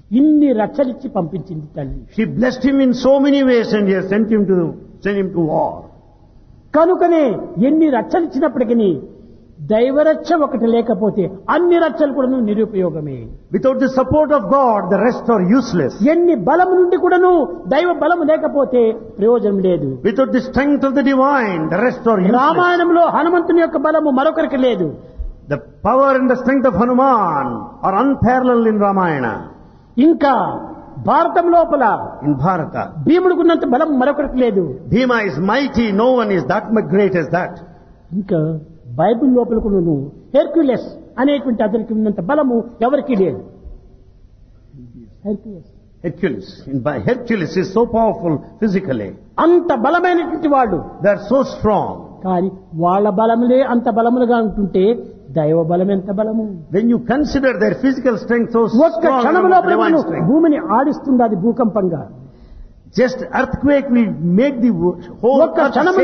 ఇన్ని రచ్చలిచ్చి పంపించింది తల్లి She blessed him in so many ways and he has sent him to sent him to war. కనుకనే ఎన్ని రచ్చలిచ్చినప్పటికీ దైవరక్ష ఒకటి లేకపోతే అన్ని రచ్చలు కూడా నిరుపయోగమే Without the support of God, the rest are useless. ఎన్ని బలము నుండి కూడాను దైవ బలము లేకపోతే ప్రయోజనం లేదు Without the strength of the divine, the rest are useless. రామాయణంలో హనుమంతుని యొక్క బలము మరొకరికి లేదు The power and the strength of Hanuman are unparalleled in Ramayana. ఇంకా భారతం లోపల In Bharata, భీముడికున్నంత బలం మరొకరికి లేదు Bhima is mighty, no one is that much great as that. ఇంకా బైబిల్ లోపల కూడా హెర్క్యులెస్ అనేటువంటి అతనికి ఉన్నంత బలము ఎవరికీ లేదు Hercules Hercules, in, by Hercules is so powerful physically. అంత బలమైనటువంటి వాడు They are so strong. కానీ వాళ్ళ బలములే అంత బలములుగా ఉంటుంటే దైవ బలం ఎంత బలము When you consider their physical strength so ఒక్క strong, క్షణం about లోపల divine strength, భూమిని ఆడిస్తుంది అది భూకంపంగా just earthquake will make the wo- whole ఒక్క earth క్షణం